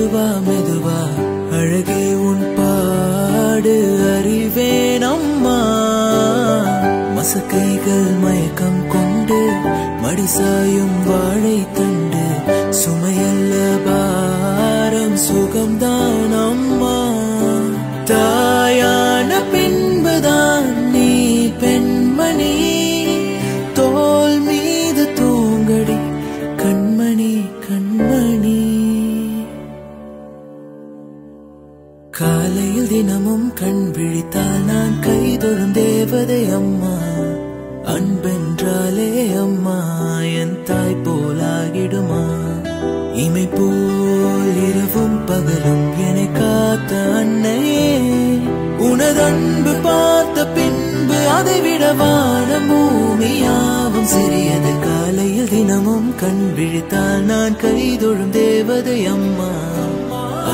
மெதுவா மெதுவா அழகே உன் பாடு அறிவேன் அம்மா மசக்கைகள் மயக்கம் கொண்டு மடிசாயும் வாழை தண்டு சுமையல்ல பாரம் சுகம்தான் அம்மா தாயான பின்புதான் நீ பெண்மணி தோல் மீது தூங்கடி கண்மணி கண்மணி காலையில் தினமும் கண் விழித்தால் நான் கைதொழும் தேவதை அம்மா அன்பென்றாலே அம்மா என் தாய் போலாகிடுமா இமை போல் இரவும் பகலும் என்னை காத்த அன்னையே உனது அன்பு பார்த்த பின்பு அதை விட வானம் பூமியாவும் சிறியது காலையில் தினமும் கண் விழித்தால் நான் கைதொழும் தேவதை அம்மா